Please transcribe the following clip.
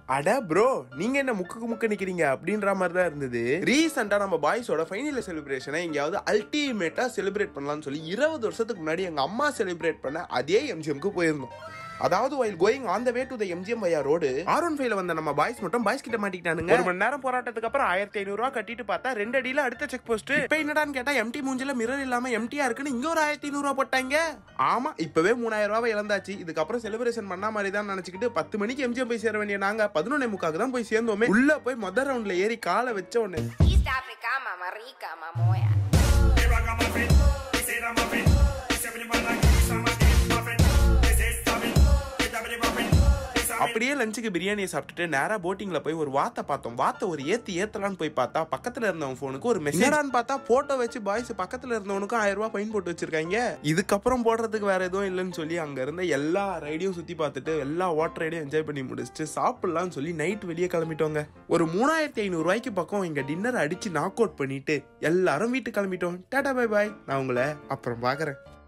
அட ப்ரோ நீங்க என்ன முக்குக்கு முக்க நிக்கிறீங்க அப்படின்ற மாதிரி தான் இருந்தது ரீசெண்டா நம்ம பாய்ஸோட ஃபைனல் செலிப்ரேஷனை எங்கேயாவது அல்டிமேட்டா செலிப்ரேட் பண்ணலாம்னு சொல்லி இருபது வருஷத்துக்கு முன்னாடி எங்க அம்மா செலிப்ரேட் பண்ண அதே எம்ஜிஎம்க்கு போயிருந்தோம் அதாவது while going on the way to the MGM via road R one ஃபைவ்ல வந்த நம்ம பாய்ஸ் மட்டும் பாய்ஸ் கிட்ட மாட்டிக்கிட்டானுங்க ஒரு மணி நேரம் போராட்டத்துக்கு அப்புறம் ஆயிரத்தி ஐநூறு ரூபா கட்டிட்டு பார்த்தா ரெண்டு அடியில அடுத்த செக் போஸ்ட் இப்ப என்னடான்னு கேட்டா எம்டி மூஞ்சில மிரர் இல்லாம எம்டியா இருக்குன்னு இங்க ஒரு ஆயிரத்தி ஐநூறு ரூபா போட்டாங்க ஆமா இப்பவே மூணாயிரம் ரூபாய் இழந்தாச்சு இதுக்கப்புறம் செலிப்ரேஷன் பண்ண மாதிரி தான் நினைச்சுக்கிட்டு பத்து மணிக்கு எம்ஜிஎம் போய் சேர வேண்டிய நாங்க பதினொன்னே முக்காக்கு தான் போய் சேர்ந்தோமே உள்ள போய் மொதல் ரவுண்ட்ல ஏறி காலை வச்ச உடனே East Africa, mama rica, mamoya. அப்படியே லஞ்சுக்கு பிரியாணியை சாப்பிட்டுட்டு நேரா போட்டிங்ல போய் ஒரு வாத்தை பார்த்தோம் வாத்தை ஒரு ஏத்தி ஏத்தலான்னு போய் பார்த்தா பக்கத்துல இருந்தவன் போனுக்கு ஒரு மெசேஜான்னு பார்த்தா போட்டோ வச்சு பாய்ஸ் பக்கத்துல இருந்தவனுக்கும் ஆயிரம் ரூபாய் ஃபைன் போட்டு வச்சிருக்காங்க இதுக்கப்புறம் போடுறதுக்கு வேற எதுவும் இல்லைன்னு சொல்லி அங்க இருந்த எல்லா ரைடையும் சுத்தி பார்த்துட்டு எல்லா வாட்டர் ரைடையும் என்ஜாய் பண்ணி முடிச்சுட்டு சாப்பிடலாம்னு சொல்லி நைட் வெளியே கிளம்பிட்டோங்க ஒரு மூணாயிரத்தி ஐநூறு ரூபாய்க்கு பக்கம் எங்க டின்னர் அடிச்சு நாக் அவுட் பண்ணிட்டு எல்லாரும் வீட்டுக்கு கிளம்பிட்டோம் டாடா பை பாய் நான் உங்களை அப்புறம் பாக்குறேன்